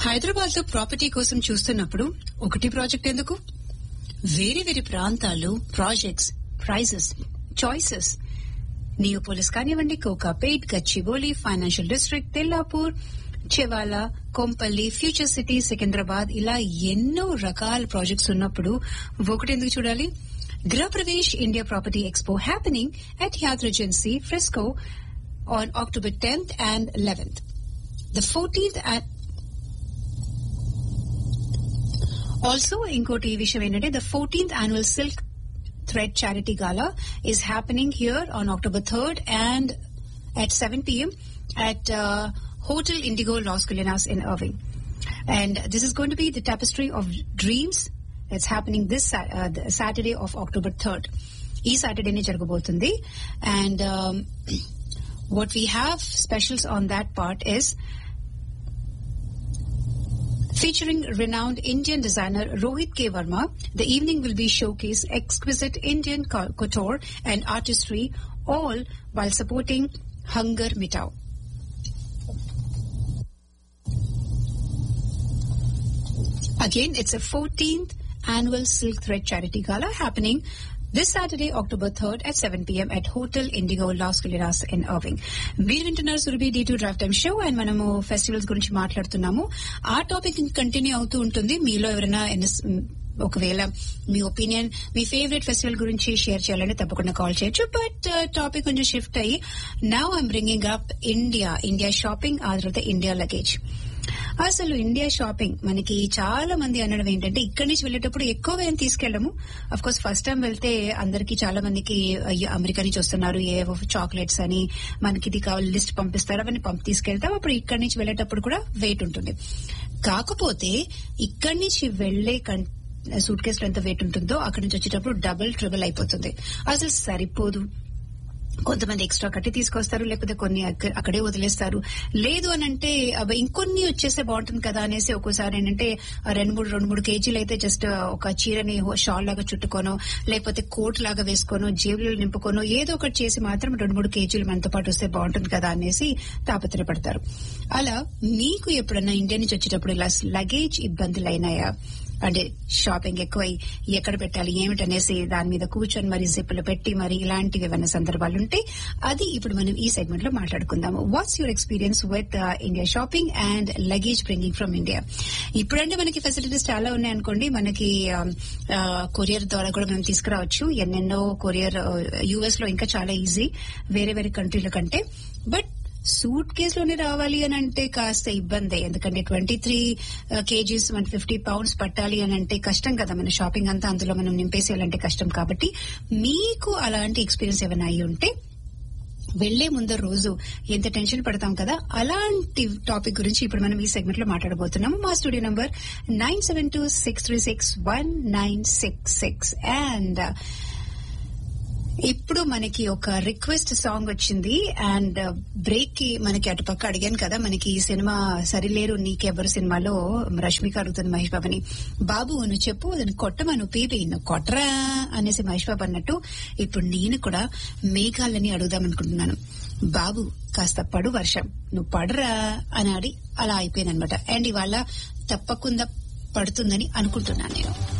హైదరాబాద్ లో ప్రాపర్టీ కోసం చూస్తున్నప్పుడు ఒకటి ప్రాజెక్ట్ ఎందుకు వేరే వేరే ప్రాంతాలు ప్రాజెక్ట్స్ ప్రైజెస్ చాయిసెస్ నియోపోలిస్ కానివ్వండి Kokapet Gachibowli financial district Tellapur Chevella Kompally future city Secunderabad ఇలా ఎన్నో రకాల ప్రాజెక్ట్స్ ఉన్నప్పుడు ఒకటి ఎందుకు చూడాలి Gruhapravesh India property expo happening at Hyatt Regency Fresco on October 10th and 11th. The 14th at Also, ఇంకోటి విషయం ఏంటంటే the 14th annual Silk Thread Charity Gala is happening here on October 3rd and at 7 p.m. at uh, Hotel Indigo Los Colinas in Irving. And this is going to be the Tapestry of Dreams. It's happening this Sa- uh, the Saturday of October 3rd. ఈ సాటర్డేనే జరగబోతుంది and what we have specials on that part is featuring renowned Indian designer Rohit K. Verma. The evening will be showcase exquisite Indian co- couture and artistry, all while supporting Hunger Mitau. Again, it's a 14th annual Silk Thread Charity Gala happening this Saturday, October 3rd at 7 p.m. at Hotel Indigo Las Colinas in Irving. మీరు వింటున్నారు Surabhi D two drive time show and మనము festivals గురించి మాట్లాడుతున్నాము ఆ topic continue అవుతూ ఉంటుంది మీలో ఎవరైనా ఎన్ని- ఒకవేళ మీ ఒపీనియన్ మీ ఫేవరెట్ ఫెస్టివల్ గురించి షేర్ చేయాలంటే తప్పకుండా కాల్ చేయొచ్చు బట్ టాపిక్ కొంచెం షిఫ్ట్ అయ్యి now I'm bringing up India India shopping ఆ తర్వాత ఇండియా లగేజ్ అసలు ఇండియా షాపింగ్ మనకి చాలా మంది అనడం ఏంటంటే ఇక్కడి నుంచి వెళ్ళేటప్పుడు ఎక్కువ ఏం తీసుకెళ్ళము అఫ్ కోర్స్ ఫస్ట్ టైం వెళ్తే అందరికి చాలా మందికి అయ్యో, అమెరికా నుంచి వస్తున్నారు ఏవో చాక్లెట్స్ అని మనకి ఇది కావాలి లిస్ట్ పంపిస్తారు అవన్నీ పంపి తీసుకెళ్తాం అప్పుడు ఇక్కడి నుంచి వెళ్ళేటప్పుడు కూడా వెయిట్ ఉంటుంది కాకపోతే ఇక్కడి నుంచి వెళ్లే సూట్ కేసులో ఎంత వెయిట్ ఉంటుందో అక్కడి నుంచి వచ్చేటప్పుడు డబుల్ ట్రిబుల్ అయిపోతుంది అసలు సరిపోదు కొంతమంది ఎక్స్ట్రా కట్టి తీసుకొస్తారు లేకపోతే కొన్ని అక్క- అక్కడే వదిలేస్తారు లేదు అని అంటే అవి ఇంకొన్ని వచ్చేస్తే బాగుంటుంది కదా అనేసి ఒక్కోసారి ఏంటంటే ఆ రెండు మూడు రెండు మూడు కేజీలు అయితే జస్ట్ ఒక చీరని షాల్ లాగా చుట్టుకోనో లేకపోతే కోట్ లాగా వేసుకోనో జేబులు నింపుకోనో ఏదో ఒకటి చేసి మాత్రం రెండు మూడు కేజీలు మనతో పాటు వస్తే బాగుంటుంది కదా అనేసి తాపత్రయపడతారు అలా మీకు ఎప్పుడన్నా ఇండియా నుంచి వచ్చేటప్పుడు ఇలా లగేజ్ ఇబ్బందులు అయినాయా అంటే షాపింగ్ ఎక్కువై ఎక్కడ పెట్టాలి ఏమిటనేసి దాని మీద కూర్చొని మరి జిప్పులు పెట్టి మరి ఇలాంటివి ఏమైనా సందర్భాలు ఉంటే అది ఇప్పుడు మనం ఈ సెగ్మెంట్ లో మాట్లాడుకుందాము what's your experience with India shopping and luggage bringing from India ఇప్పుడంటే మనకి ఫెసిలిటీస్ చాలా ఉన్నాయి అనుకోండి మనకి కొరియర్ ద్వారా కూడా మనం తీసుకురావచ్చు ఎన్నెన్నో కొరియర్ యుఎస్ లో ఇంకా చాలా ఈజీ వేరే వేరే కంట్రీల కంటే బట్ సూట్ కేసులోనే రావాలి అని అంటే కాస్త ఇబ్బంది ఎందుకంటే twenty three kgs one fifty pounds పట్టాలి అని అంటే కష్టం కదా మన షాపింగ్ అంతా అందులో మనం నింపేసేయాలంటే కష్టం కాబట్టి మీకు అలాంటి ఎక్స్పీరియన్స్ ఏమైనా అయి ఉంటే వెళ్లే ముందర రోజు ఎంత టెన్షన్ పడతాం కదా అలాంటి టాపిక్ గురించి ఇప్పుడు మనం ఈ సెగ్మెంట్ లో మాట్లాడబోతున్నాము మా studio number nine seven two six three six one nine six six and ఇప్పుడు మనకి ఒక రిక్వెస్ట్ సాంగ్ వచ్చింది అండ్ బ్రేక్ కి మనకి అటుపక్క అడిగాను కదా మనకి ఈ సినిమా సరిలేరు నీకెవరు సినిమాలో రష్మిక అడుగుతుంది మహేష్ బాబుని బాబు నువ్వు చెప్పు దాన్ని కొట్టమను పీపి నువ్వు కొట్టరా అనేసి మహేష్ బాబు అన్నట్టు ఇప్పుడు నేను కూడా మేఘాలని అడుగుదాం అనుకుంటున్నాను బాబు కాస్త పడు వర్షం నువ్వు పడరా అని అడి అలా అయిపోయింది అనమాట అండ్ ఇవాళ తప్పకుండా పడుతుందని అనుకుంటున్నాను నేను